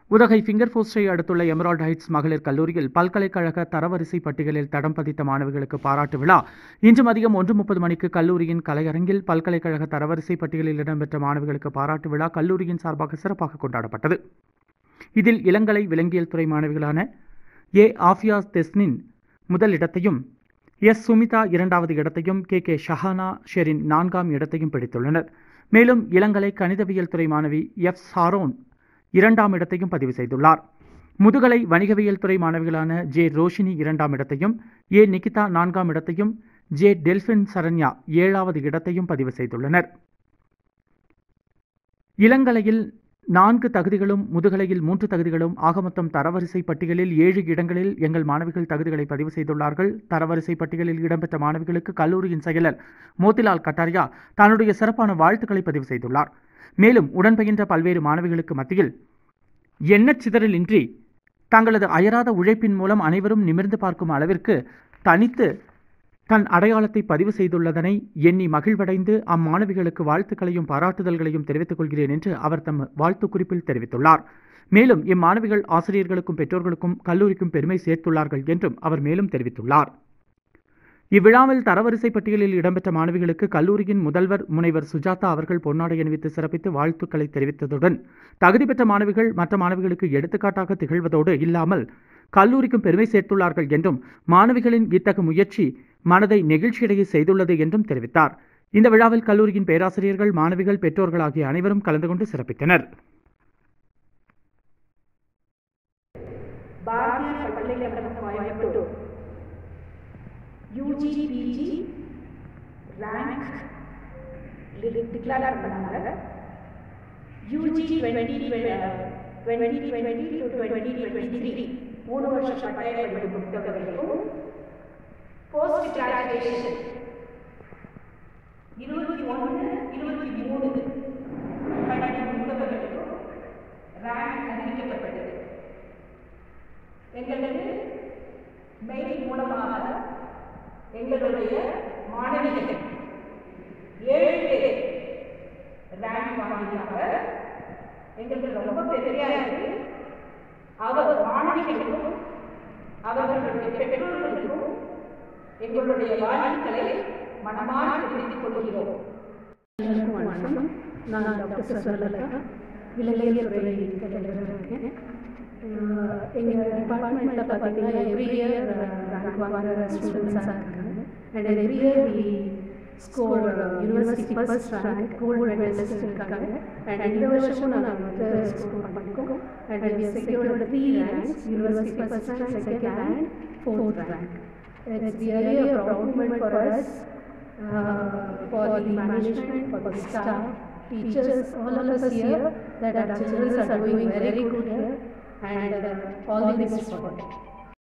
Udhagai finger போஸ்டை அடுத்துள்ள emerald heights மகளிர் கல்லூரியில் பல்கலைக்கழக தரவரிசை பட்டியலில் தடம் பதித்த மாணவிகளுக்கு பாராட்டு விழா இன்று மதியம் ஒன்று முப்பது மணிக்கு கல்லூரியின் கலையரங்கில் பல்கலைக்கழக தரவரிசை பட்டியலில் இடம்பெற்ற மாணவிகளுக்கு பாராட்டு விழா கல்லூரியின் சார்பாக சிறப்பாக கொண்டாடப்பட்டது இதில் இளங்கலை விலங்கியல் துறை மாணவிகளான ஏ ஆஃபியா தெஸ்னின் முதல் இடத்தையும் எஸ் சுமிதா இரண்டாவது இடத்தையும் கே கே ஷஹானா ஷெரின் நான்காம் இடத்தையும் பிடித்துள்ளனர் மேலும் இளங்கலை கணிதவியல் துறை மாணவி எஃப் சாரோன் இரண்டாம் இடத்தையும் பதிவு செய்துள்ளார் முதுகலை வணிகவியல் துறை மாணவிகளான ஜே ரோஷினி இரண்டாம் இடத்தையும் ஏ நிகிதா நான்காம் இடத்தையும் ஜே டெல்பின் சரண்யா ஏழாவது இடத்தையும் பதிவு செய்துள்ளனர் இளங்கலையில் நான்கு தகுதிகளும் முதுகலையில் மூன்று தகுதிகளும் ஆக மொத்தம் தரவரிசை பட்டியலில் ஏழு இடங்களில் எங்கள் மாணவிகள் தகுதிகளை பதிவு செய்துள்ளார்கள் தரவரிசை பட்டியலில் இடம்பெற்ற மாணவிகளுக்கு கல்லூரியின் செயலர் மோதிலால் கட்டாரியா தன்னுடைய சிறப்பான வாழ்த்துக்களை பதிவு செய்துள்ளார் மேலும் உடன் பயின்ற பல்வேறு மாணவிகளுக்கு மத்தியில் எண்ணச் சிதறலின்றி தங்களது அயராத உழைப்பின் மூலம் அனைவரும் நிமிர்ந்து பார்க்கும் அளவிற்கு தனித்து தன் அடையாளத்தை பதிவு செய்துள்ளதனை எண்ணி மகிழ்வடைந்து அம்மாணவிகளுக்கு வாழ்த்துக்களையும் பாராட்டுதல்களையும் தெரிவித்துக் கொள்கிறேன் என்று அவர் தம் வாழ்த்து குறிப்பில் தெரிவித்துள்ளார் மேலும் இம்மாணவிகள் ஆசிரியர்களுக்கும் பெற்றோர்களுக்கும் கல்லூரிக்கும் பெருமை சேர்த்துள்ளார்கள் என்றும் அவர் மேலும் தெரிவித்துள்ளார் இவ்விழாவில் தரவரிசை பட்டியலில் இடம்பெற்ற மாணவிகளுக்கு கல்லூரியின் முதல்வர் முனைவர் சுஜாதா அவர்கள் பொன்னாடை அணிவித்து சிறப்பித்து வாழ்த்துக்களை தெரிவித்ததுடன் தகுதி பெற்ற மாணவிகள் மற்ற மாணவிகளுக்கு எடுத்துக்காட்டாக திகழ்வதோடு இல்லாமல் கல்லூரிக்கும் பெருமை சேர்த்துள்ளார்கள் என்றும் மாணவிகளின் இத்தகு முயற்சி மனதை நெகிழ்ச்சியடைய செய்துள்ளது என்றும் தெரிவித்தார் இந்த விழாவில் கல்லூரியின் பேராசிரியர்கள் மாணவிகள் பெற்றோர்கள் ஆகிய அனைவரும் கலந்து கொண்டு சிறப்பித்தனர் பாரதிய பல்கலைக்கழகம் Coimbatore UG PG rank declare பண்ணாங்க UG twenty twenty twenty to twenty twenty three மூணு வருஷம் பட்டய படிப்பு புத்தகங்களுக்கும் போஸ்ட் கிராஜுவேஷன் இருபத்தி ஒன்று இருபத்தி மூணு படிப்பு புத்தகங்களுக்கும் ரேங்க் அறிவிக்கப்பட்டது எங்களது மெயில் மூலமாக எங்களுடைய மாணவிகள் ஏழு பேர் ரேங்க் வாங்கினாங்க எங்களுக்கு ரொம்ப பெருமையா இருக்கு அவர் மாணவிகளுக்கும் அவர்களுடைய பெற்றோர்களுக்கும் எங்களுடைய வாழ்த்துக்களை மனமாக தெரிவித்துக் கொள்கிறோம் எல்லாருக்கும் வணக்கம் நான் டாக்டர் சரலதா விலங்கியல் துறை தலைவராக இருக்கேன் அஹ் எங்க டிபார்ட்மெண்ட்டில் பார்த்தீங்கன்னா எவ்ரி இயர் ரேங்க் வாங்குற ஸ்டூடெண்ட்ஸாக இருக்காங்க and every year we score university first rank gold medalist இருக்காங்க அண்ட் இந்த வருஷமும் நாங்கள் வந்து ஸ்கோர் பண்ணியிருக்கோம் and we secured three ranks university first rank second rank fourth rank it's really a proud moment for us uh, for the management, for the staff, teachers, all of us here, that our children are doing very good here, and uh, all the best for them.